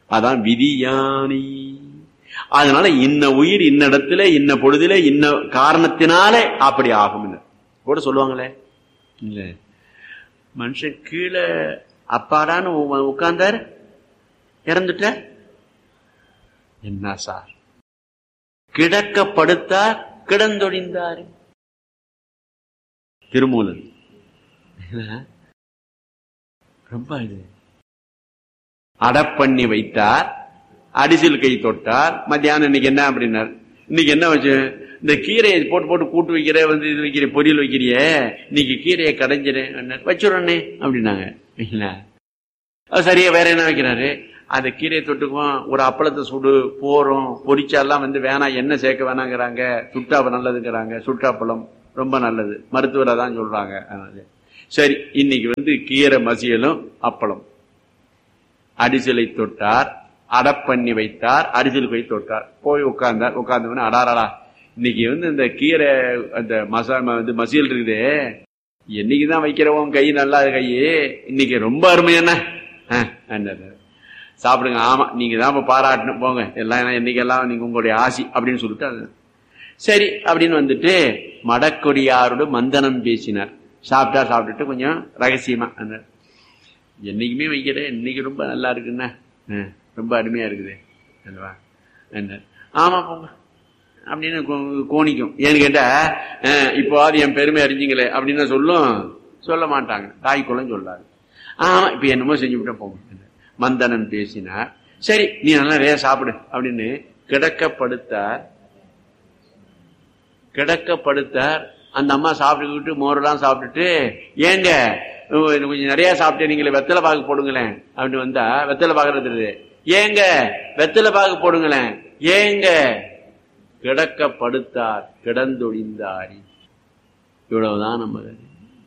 அதான் விதியானி அதனால இன்ன உயிர் இன்ன இடத்துல இன்ன பொழுதுல இன்ன காரணத்தினாலே அப்படி ஆகும் கூட சொல்லுவாங்களே இல்ல மனுஷன் கீழே அப்பாடான்னு உ- உட்கார்ந்தாரு இறந்துட்ட என்ன சார் கிடக்க படுத்தார் கிடந்தொழிந்தார் திருமூலன் ரொம்ப இது அடப்பண்ணி வைத்தார் அடிசில் கை தொட்டார் மத்தியானம் இன்னைக்கு என்ன அப்படின்னார் இன்னைக்கு என்ன வச்சு இந்த கீரையை போட்டு போட்டு கூட்டு வைக்கிற வந்து இது வைக்கிற பொரியல் வைக்கிறியே இன்னைக்கு கீரையை கடைஞ்சிறேன் வச்சுடுறேனே அப்படின்னாங்க இல்லைங்களா? அது சரியா வேற என்ன வைக்கிறாரு அந்த கீரையை தொட்டுக்குவோம் ஒரு அப்பளத்தை சுடு போறோம் பொரிச்சாலாம் வந்து வேணாம் என்ன சேர்க்க வேணாங்கிறாங்க சுட்டாப்ப நல்லதுங்கிறாங்க சுட்டாப்பழம் ரொம்ப நல்லது மருத்துவரை தான் சொல்றாங்க அதனால. சரி இன்னைக்கு வந்து கீரை மசியலும் அப்பளம் அடிசிலை தொட்டார் அடப்பண்ணி வைத்தார் அடிசில் போய் தொட்டார் போய் உட்கார்ந்தார் உட்கார்ந்தவன அடாரடா இன்னைக்கு வந்து இந்த கீரை அந்த மசா வந்து மசியல் இருக்குதே என்னைக்குதான் வைக்கிறவன் கை நல்லா கை இன்னைக்கு ரொம்ப அருமை என்ன ஆ, என்னது. சாப்பிடுங்க ஆமா நீங்க தான் இப்ப பாராட்டணும் போங்க எல்லாம் என்னைக்கெல்லாம் நீங்க உங்களுடைய ஆசி அப்படின்னு சொல்லிட்டு அது- சரி அப்படின்னு வந்துட்டு மடக்கொடியாரோட மந்தனம் பேசினார் சாப்பிட்டா சாப்பிட்டுட்டு கொஞ்சம் ரகசியமா அந்த என்னைக்குமே வைக்கிறேன் இன்னைக்கு ரொம்ப நல்லா இருக்குண்ணே ஆ, ரொம்ப அருமையா இருக்குது அல்லவா என்ன ஆமா போங்க அப்படின்னு கோ- கோணிக்கும் ஏன்னு கேட்டா ஆ, இப்போவாது என் பெருமை அறிஞ்சிங்களே அப்படின்னு சொல்லும் சொல்ல மாட்டாங்க தாய் குலம் சொல்லாது ஆமா இப்ப என்னமோ செஞ்சு விட்டா போங்க மந்தனன் பேசினார் சரி நீ நல்லா நிறைய சாப்பிடு அப்படின்னு கிடக்கப்படுத்தார் கிடக்கப்படுத்தார் அந்த அம்மா சாப்பிட்டுக்கிட்டு மோரெல்லாம் சாப்பிட்டுட்டு ஏங்க உ- இன்னும் கொஞ்சம் நிறைய சாப்பிட்டே நீங்களே வெத்தலை பாக்கு போடுங்களேன் அப்படின்னு வந்தா வெத்தலை பாக்குறது ஏங்க வெத்தலை பாக்கு போடுங்களேன் ஏங்க கிடக்கப்படுத்தார் கிடந்தொழிந்தாரி இவ்வளவுதான் நம்ம கதை.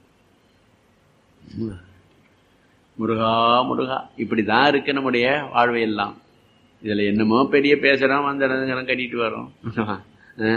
முருகா முருகா இப்படிதான் இருக்கு நம்முடைய வாழ்வை எல்லாம் இதுல என்னமோ பெரிய பேசுறோம் அந்த இடங்கெல்லாம் கட்டிட்டு வரோம் ஆ?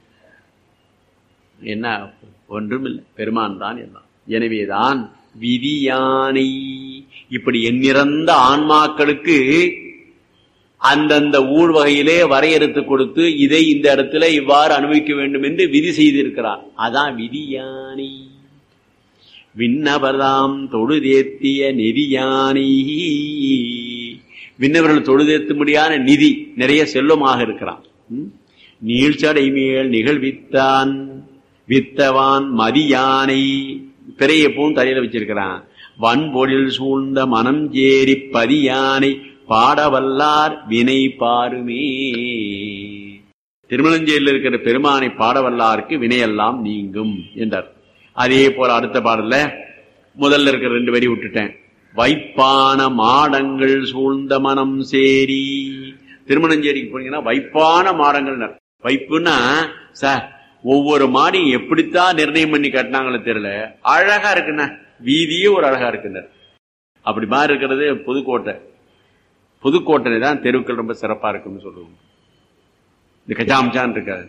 என்ன ஒன்றும் இல்லை பெருமான் தான் எல்லாம் எனவேதான் விதியானை இப்படி எண்ணிறந்த ஆன்மாக்களுக்கு அந்தந்த ஊர் வகையிலே வரையறுத்து கொடுத்து இதை இந்த இடத்துல இவ்வாறு அனுபவிக்க வேண்டும் என்று விதி செய்திருக்கிறார் அதான் விதியானை விண்ணவர்தாம் தொழுதேத்திய நெறியானை விண்ணவர்கள் தொழுதேத்தும்படியான நிதி நிறைய செல்வமாக இருக்கிறான் ம்? நீழ்ச்சடை மேல் நிகழ்வித்தான் வித்தவான் மதியானை பிறைய பூன் தலையில வச்சிருக்கிறான் வன்பொழில் சூழ்ந்த மனம் ஏறி பதியானை பாடவல்லார் வினை பாருமே திருமணஞ்சேரியில் இருக்கிற பெருமானை பாடவல்லாருக்கு வினையெல்லாம் நீங்கும் என்றார் அதே போல அடுத்த பாடல்ல முதல்ல இருக்கிற ரெண்டு வரி விட்டுட்டேன் வைப்பான மாடங்கள் சூழ்ந்த மனம் சேரி திருமணஞ்சேரிக்கு போனீங்கன்னா வைப்பான மாடங்கள் வைப்புன்னா சார் ஒவ்வொரு மாடியும் எப்படித்தான் நிர்ணயம் பண்ணி கட்டினாங்களோ தெரியல அழகா இருக்குண்ணா வீதியே ஒரு அழகா இருக்குண்ண அப்படி மாதிரி இருக்கிறது புதுக்கோட்டை புதுக்கோட்டை தான் தெருக்கள் ரொம்ப சிறப்பா இருக்குன்னு சொல்லுவோம் இந்த கஜாம்சான் இருக்காது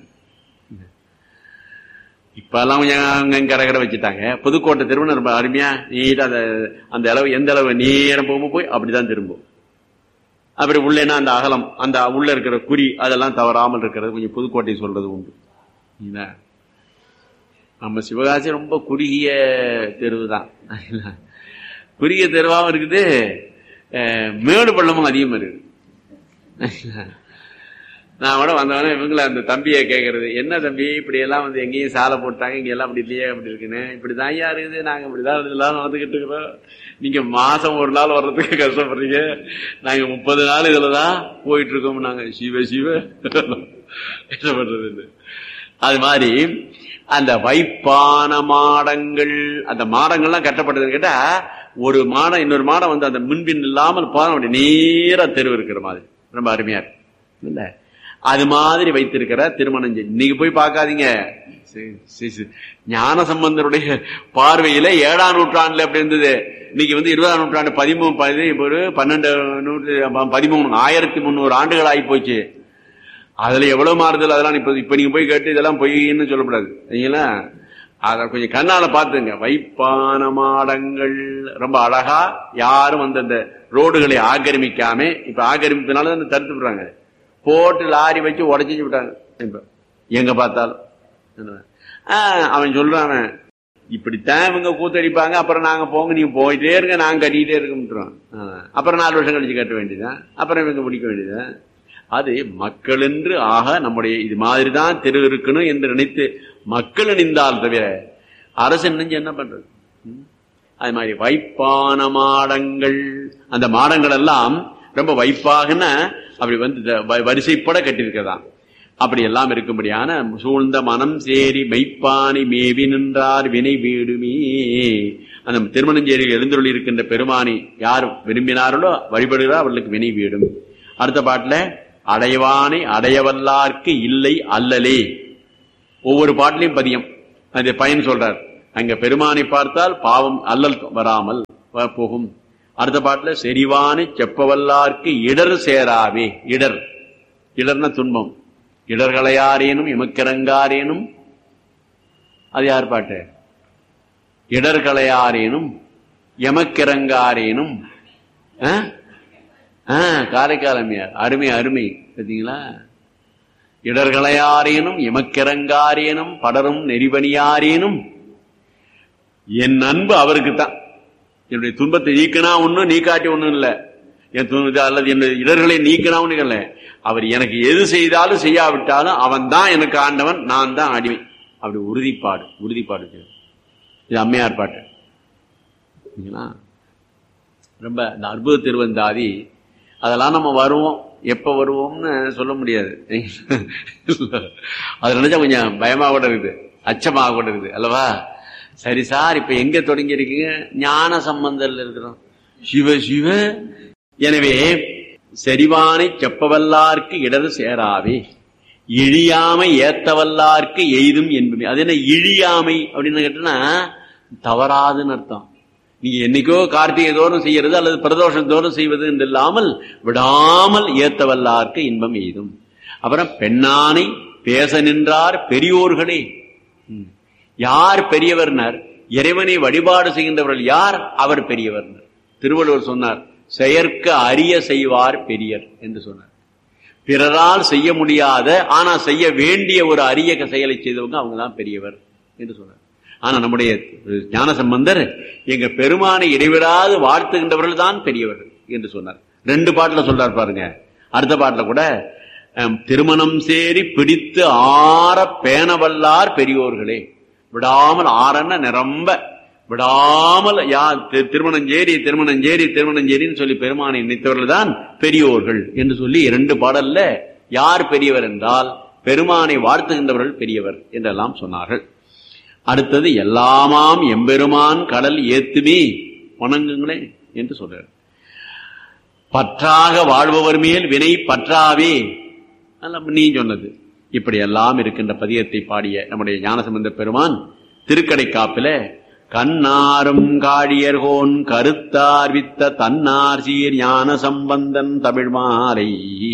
இப்ப எல்லாம் கொஞ்சம் அங்க கரகர வச்சுட்டாங்க புதுக்கோட்டை திருமணம் ரொம்ப அருமையா நீட்டா அந்த அந்த அளவு எந்த அளவு நேரம் போகும்போது போய் அப்படிதான் திரும்பும் அப்புறம் உள்ளேனா அந்த அகலம் அந்த உள்ள இருக்கிற குறி அதெல்லாம் தவறாமல் இருக்கிறது கொஞ்சம் புதுக்கோட்டை சொல்றது உண்டு என்ன? நம்ம சிவகாசி ரொம்ப குறுகிய தெருவு தான் குறுகிய தெருவாகவும் இருக்குது அஹ், மேடு பள்ளமும் அதிகமாக இருக்குது நான் கூட வந்தவொடனே இவங்கள அந்த தம்பியை கேட்கறது என்ன தம்பி இப்படி எல்லாம் வந்து எங்கேயும் சாலை போட்டாங்க இங்க எல்லாம் அப்படி இல்லையே அப்படி இருக்குன்னு இப்படிதான் ஐயா இருக்குது நாங்க இப்படிதான் இதெல்லாம் வந்துகிட்டு இருக்கிறோம் நீங்க மாசம் ஒரு நாள் வர்றதுக்கு கஷ்டப்படுறீங்க நாங்க முப்பது நாள் இதுலதான் போயிட்டு இருக்கோம் நாங்க சிவ சிவ என்ன பண்றது அது மாதிரி அந்த வைப்பான மாடங்கள் அந்த மாடங்கள்லாம் கட்டப்பட்டதுன்னு கேட்டா ஒரு மாடம் இன்னொரு மாடம் வந்து அந்த முன்பின் இல்லாமல் போன அப்படி நேரா தெருவு இருக்கிற மாதிரி ரொம்ப அருமையா இருக்கு இல்ல அது மாதிரி வைத்திருக்கிற திருமணம் செஞ்சு இன்னைக்கு போய் பார்க்காதீங்க சரி, சரி, சரி. ஞான சம்பந்தருடைய பார்வையில ஏழாம் நூற்றாண்டுல எப்படி இருந்தது இன்னைக்கு வந்து இருபதாம் நூற்றாண்டு பதிமூணு பதி ஒரு பன்னெண்டு நூற்று பதிமூணு ஆயிரத்தி முந்நூறு ஆண்டுகள் ஆகி போச்சு அதுல எவ்வளவு மாறுதல் அதெல்லாம் இப்ப இப்ப நீங்க போய் கேட்டு இதெல்லாம் பொய்ன்னு சொல்லக்கூடாது சரிங்களா அத கொஞ்சம் கண்ணால பாத்துங்க வைப்பான மாடங்கள் ரொம்ப அழகா யாரும் வந்து அந்த ரோடுகளை ஆக்கிரமிக்காம இப்ப ஆக்கிரமிப்பதனால தான் தடுத்து விடுறாங்க போட்டு லாரி வச்சு உடச்சி விட்டாங்க இப்ப எங்க பார்த்தாலும் ஆஹ் அவன் சொல்றான் அவன் இப்படித்தான் இவங்க கூத்தடிப்பாங்க அப்புறம் நாங்க போங்க நீங்க போயிட்டே இருங்க நாங்க கட்டிக்கிட்டே இருக்கோம் அப்புறம் நாலு வருஷம் கழிச்சு கட்ட வேண்டியதான் அப்புறம் இவங்க பிடிக்க வேண்டியதான் அது மக்கள் என்று ஆக நம்முடைய இது மாதிரி தான் தெரு இருக்கணும் என்று நினைத்து மக்கள் நின்றால் தவிர அரசு நினைஞ்சு என்ன பண்றது ம்? அது மாதிரி வைப்பான மாடங்கள் அந்த மாடங்கள் எல்லாம் ரொம்ப வைப்பாகன அப்படி வந்து இந்த வ- வரிசைப்பட கட்டியிருக்கதான் அப்படி எல்லாம் இருக்கும்படியான சூழ்ந்த மனம் சேரி மெய்ப்பானை மேவி நின்றார் வினை வீடுமே அந்த திருமணஞ்சேரியில் எழுந்தருளி இருக்கின்ற பெருமானி யார் விரும்பினார்களோ வழிபடுகிறார் அவர்களுக்கு வினை வீடும் அடுத்த பாட்டுல அடைவானை அடையவல்லார்க்கு இல்லை அல்லலே ஒவ்வொரு பாட்டிலையும் பதியம் அது பயன் சொல்றார் அங்க பெருமானை பார்த்தால் பாவம் அல்லல் வராமல் வ- போகும் அடுத்த பாட்டுல செறிவானை செப்பவல்லார்க்கு இடர் சேராவே இடர் இடர்னா துன்பம் இடர்களையாரேனும் எமக்கிறங்காரேனும் அது யார் பாட்டு இடர்களையாரேனும் எமக்கிறங்காரேனும் ஆ? ஆ, காரைக்கால் அம்மையார் அருமை அருமை பார்த்தீங்களா இடர்களையாரேனும் எமக்கிறங்காரேனும் படரும் நெறிபணியாரேனும் என் அன்பு அவருக்கு தான் என்னுடைய துன்பத்தை நீக்கினா ஒண்ணும் நீக்காட்டி ஒண்ணும் இல்ல என் துன்பத்தை அல்லது என்னுடைய இடர்களை நீக்கினா ஒண்ணும் இல்ல அவர் எனக்கு எது செய்தாலும் செய்யாவிட்டாலும் அவன் தான் எனக்கு ஆண்டவன் நான் தான் அடிமை அப்படி உறுதிப்பாடு உறுதிப்பாடு செய்யணும். இது அம்மையார் பாட்டு சரிங்களா? ரொம்ப இந்த அற்புத திருவந்தாதி அதெல்லாம் நம்ம வருவோம் எப்ப வருவோம்னு சொல்ல முடியாது அது நினைச்சா கொஞ்சம் பயமா கூட இருக்குது அச்சமாக கூட இருக்குது அல்லவா சரி சார் இப்ப எங்க தொடங்கி இருக்கீங்க ஞான சம்பந்தத்தில் இருக்கிறோம் சிவ சிவ எனவே செறிவானை செப்பவல்லார்க்கு இடது சேராவே இழியாமை ஏத்தவல்லார்க்கு எய்தும் என்பமே அது என்ன இழியாமை அப்படின்னு கேட்டோம்னா தவறாதுன்னு அர்த்தம் நீங்க என்னைக்கோ கார்த்திகை தோறும் செய்யறது அல்லது பிரதோஷம் தோறும் செய்வது என்று இல்லாமல் விடாமல் ஏத்தவல்லார்க்கு இன்பம் எய்தும் அப்புறம் பெண்ணானை பேச நின்றார் பெரியோர்களே ம். யார் பெரியவர்னர் இறைவனை வழிபாடு செய்கின்றவர்கள் யார் அவர் பெரியவர்னர் திருவள்ளுவர் சொன்னார் செயற்க அரிய செய்வார் பெரியர் என்று சொன்னார் பிறரால் செய்ய முடியாத ஆனா செய்ய வேண்டிய ஒரு அரிய செயலை செய்தவங்க அவங்க தான் பெரியவர் என்று சொன்னார் ஆனா நம்முடைய ஞான சம்பந்தர் எங்க பெருமானை இடைவிடாது வாழ்த்துகின்றவர்கள் தான் பெரியவர்கள் என்று சொன்னார் ரெண்டு பாட்டுல சொல்றார் பாருங்க அடுத்த பாட்டுல கூட அஹ், திருமணம் சேரி பிடித்து ஆற பேணவல்லார் பெரியோர்களே விடாமல் ஆறன நிரம்ப விடாமல் யா தி- திருமணஞ்சேரி திருமணஞ்சேரி திருமணஞ்சேரின்னு சொல்லி பெருமானை நினைத்தவர்கள் தான் பெரியோர்கள் என்று சொல்லி இரண்டு பாடல்ல யார் பெரியவர் என்றால் பெருமானை வாழ்த்துகின்றவர்கள் பெரியவர் என்றெல்லாம் சொன்னார்கள் அடுத்தது எல்லாமாம் எம்பெருமான் கடல் ஏத்துமே வணங்குங்களே என்று சொல்றார் பற்றாக வாழ்பவர் மேல் வினை பற்றாவே அதெல்லாம் நீ சொன்னது இப்படி எல்லாம் இருக்கின்ற பதியத்தை பாடிய நம்முடைய ஞானசம்பந்த பெருமான் திருக்கடை காப்பில கண்ணாரும் காழியர்கோன் கருத்தார் வித்த தன்னார் சீர் ஞான சம்பந்தன் தமிழ் மாலை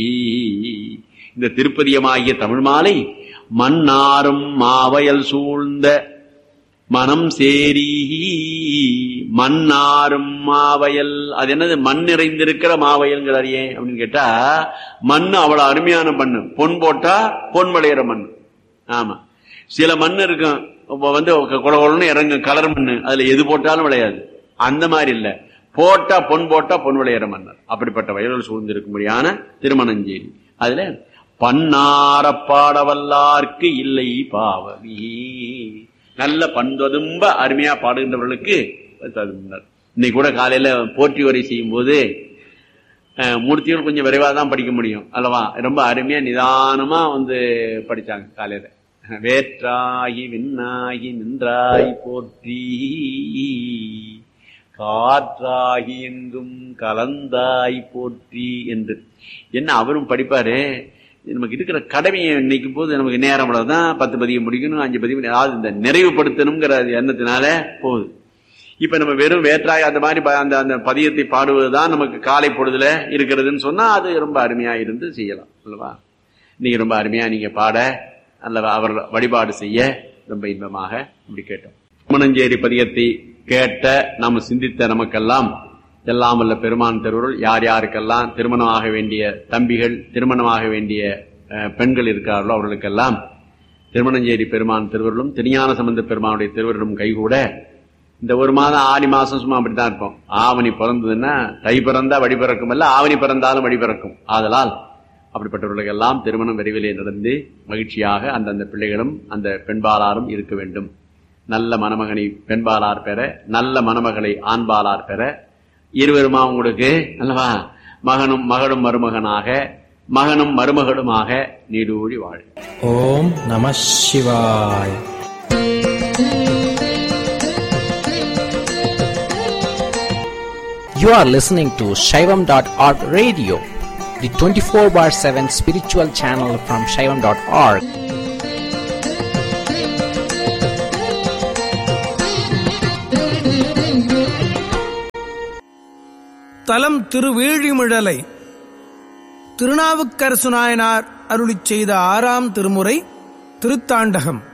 இந்த திருப்பதியமாகிய தமிழ் மாலை மன்னாரும் மாவயல் சூழ்ந்த மனம் சேரி மன்னாரும் மாவயல் அது என்னது மண் நிறைந்திருக்கிற மாவயல்ங்கிறார் ஏன் அப்படின்னு கேட்டா மண் அவ்வளவு அருமையான மண் பொன் போட்டா பொன் விளையிற மண் ஆமா சில மண் இருக்கும் இப்ப வந்து குடகுடன்னு இறங்கும் கலர் மண் அதுல எது போட்டாலும் விளையாது அந்த மாதிரி இல்ல போட்டா பொன் போட்டா பொன் விளையிற மன்னர் அப்படிப்பட்ட வயல்கள் சூழ்ந்திருக்கும்படியான திருமணஞ்சேரி அதுல பன்னார பாடவல்லார்க்கு இல்லை பாவமி நல்ல பண்பதும்ப அருமையா பாடுகின்றவர்களுக்கு தகுந்தனர். இன்னைக்கு கூட காலையில போற்றி உரை செய்யும் போது அஹ், மூர்த்திகள் கொஞ்சம் விரைவாக தான் படிக்க முடியும் அல்லவா ரொம்ப அருமையா நிதானமா வந்து படிச்சாங்க காலையில வேற்றாகி விண்ணாகி நின்றாய் போற்றி காற்றாகி எங்கும் கலந்தாய் போற்றி என்று என்ன அவரும் படிப்பாரு நமக்கு இருக்கிற கடமையை நினைக்கும் போது நமக்கு நேரம் அவ்வளவுதான் பத்து பதியம் முடிக்கணும் அஞ்சு பதியம் அதாவது இந்த நிறைவுபடுத்தணுங்கிற எண்ணத்தினால போகுது இப்ப நம்ம வெறும் வேற்றாய் அந்த மாதிரி ப- அந்த அந்த பதியத்தை பாடுவதுதான் நமக்கு காலை பொழுதுல இருக்கிறதுன்னு சொன்னா அது ரொம்ப அருமையா இருந்து செய்யலாம் அல்லவா நீங்க ரொம்ப அருமையா நீங்க பாட அல்லவா அவர் வழிபாடு செய்ய ரொம்ப இன்பமாக இப்படி கேட்டோம் திருமணஞ்சேரி பதிகத்தை கேட்ட நாம் சிந்தித்த நமக்கெல்லாம் எல்லாம் வல்ல பெருமான் திருவருள் யார் யாருக்கெல்லாம் திருமணம் ஆக வேண்டிய தம்பிகள் திருமணமாக வேண்டிய அஹ், பெண்கள் இருக்கிறார்களோ அவர்களுக்கெல்லாம் திருமணஞ்சேரி பெருமான் திருவருளும் திருஞான சம்பந்த பெருமானுடைய திருவருளும் கைகூட இந்த ஒரு மாதம் ஆடி மாசம் சும்மா அப்படித்தான் இருப்போம் ஆவணி பிறந்ததுன்னா தை பிறந்தா வழி பிறக்கும் அல்ல ஆவணி பிறந்தாலும் வழி பிறக்கும் ஆதலால் அப்படிப்பட்டவர்களுக்கெல்லாம் திருமணம் விரைவிலே நடந்து மகிழ்ச்சியாக அந்தந்த பிள்ளைகளும் அந்த பெண்பாளாரும் இருக்க வேண்டும் நல்ல மணமகனை பெண்பாளார் பெற நல்ல மணமகளை ஆண்பாளார் பெற இருவருமா உங்களுக்கு அல்லவா மகனும் மகளும் மருமகனாக மகனும் மருமகளுமாக நீடூழி வாழ் ஓம் நம சிவாய் You are listening to Shaivam.org radio, the 24 bar 7 spiritual channel from Shaivam.org. தலம் திருவேழிமிழலை திருநாவுக்கரசு நாயனார் அருளிச் செய்த ஆறாம் திருமுறை திருத்தாண்டகம்